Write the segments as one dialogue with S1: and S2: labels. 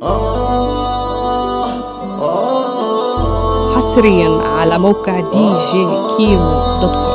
S1: حصريا على موقع دي جي كيمو دوت كوم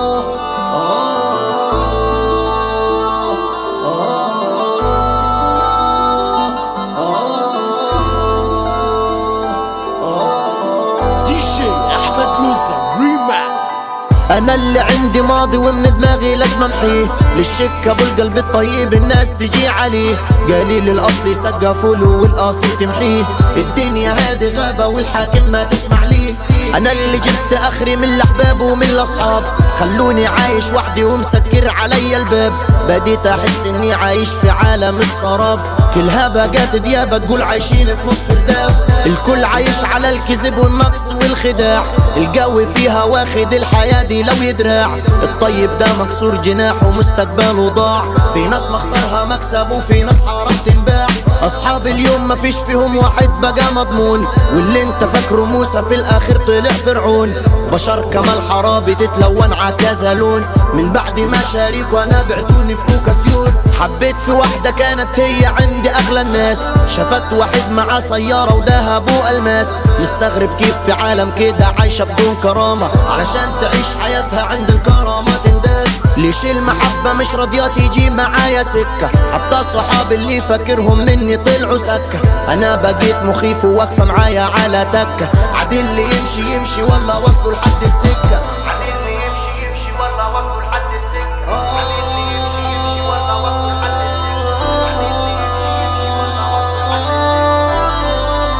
S2: دي جي احمد لوزة ريماكس
S3: انا اللي عندي ماضي ومن دماغي لازم امحيه للشك ابو القلب الطيب الناس تجي عليه قليل الاصل يسقفوا له والاصل تمحيه الدنيا هادي غابه والحاكم ما تسمع ليه انا اللي جبت اخري من الاحباب ومن الاصحاب خلوني عايش وحدي ومسكر علي الباب بديت احس اني عايش في عالم السراب كلها بقات ديابة تقول عايشين في نص الداب الكل عايش على الكذب والنقص والخداع الجو فيها واخد الحياة دي لو يدراع الطيب ده مكسور جناحه مستقبله ضاع في ناس مخسرها مكسب وفي ناس حرام تنباع اصحاب اليوم مفيش فيهم واحد بقى مضمون واللي انت فاكره موسى في الاخر طلع فرعون بشر كمال حرابي تتلون عكذا لون من بعد ما شاريك وانا بعتوني في كوكاسيون حبيت في واحدة كانت هي عندي اغلى الناس شفت واحد معاه سيارة وذهب والماس مستغرب كيف في عالم كده عايشة بدون كرامة علشان تعيش حياتها عند الكرامة تنداس ليش المحبة مش راضية تيجي معايا سكة حتى صحابي اللي فاكرهم مني طلعوا سكة انا بقيت مخيف وواقفة معايا على تكة عادل اللي يمشي يمشي ولا وصلوا لحد السكة عادل اللي يمشي يمشي ولا وصلوا لحد السكة عادل اللي يمشي يمشي ولا وصلوا لحد السكة عادل اللي يمشي يمشي ولا وصلوا لحد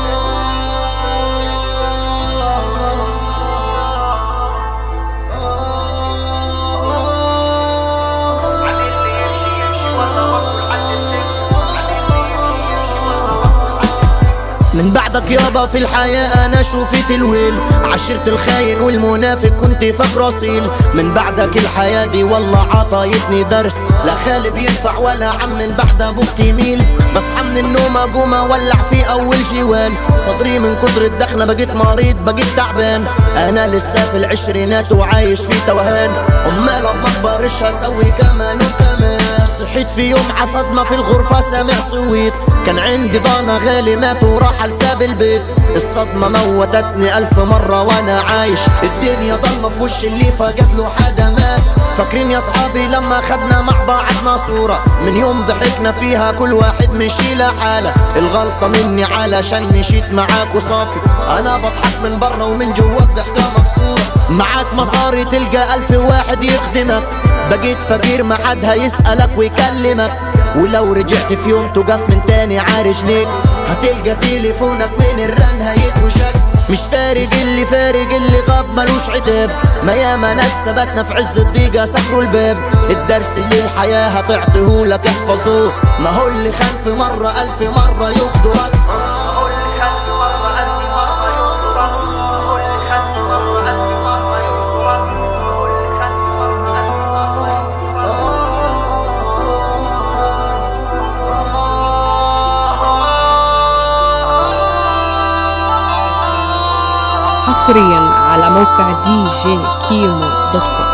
S3: من بعدك يابا في الحياة أنا شوفت الويل عشرت الخاين والمنافق كنت فاكر أصيل من بعدك الحياة دي والله عطايتني درس لا خالي بينفع ولا عم من بعد أبوك تميل بصحى من النوم أقوم أولع في أول جوال صدري من كتر الدخنة بقيت مريض بقيت تعبان أنا لسه في العشرينات وعايش في توهان أمال أما أكبر إيش هسوي كمان وكمان صحيت في يوم عصدمة في الغرفة سامع صويت كان عندي ضانة غالي مات وراح لساب البيت الصدمة موتتني ألف مرة وأنا عايش الدنيا ضلمة في وش اللي فقد له حدا مات فاكرين يا صحابي لما خدنا مع بعضنا صورة من يوم ضحكنا فيها كل واحد مشي لحاله الغلطة مني علشان مشيت معاك وصافي أنا بضحك من برا ومن جوا الضحكة مكسورة معاك مصاري تلقى ألف واحد يخدمك بقيت فقير ما حد هيسألك ويكلمك ولو رجعت في يوم تقف من تاني عارجليك هتلقى تليفونك من الرن هيتوشك مش فارق اللي فارق اللي غاب ملوش عتاب ما ياما ناس ثبتنا في عز الضيقة سكروا الباب الدرس اللي الحياة هتعطيهولك احفظوه ما هو اللي خان في مرة ألف مرة يخدرك
S1: حصريا على موقع دي جي كيمو دوت كوم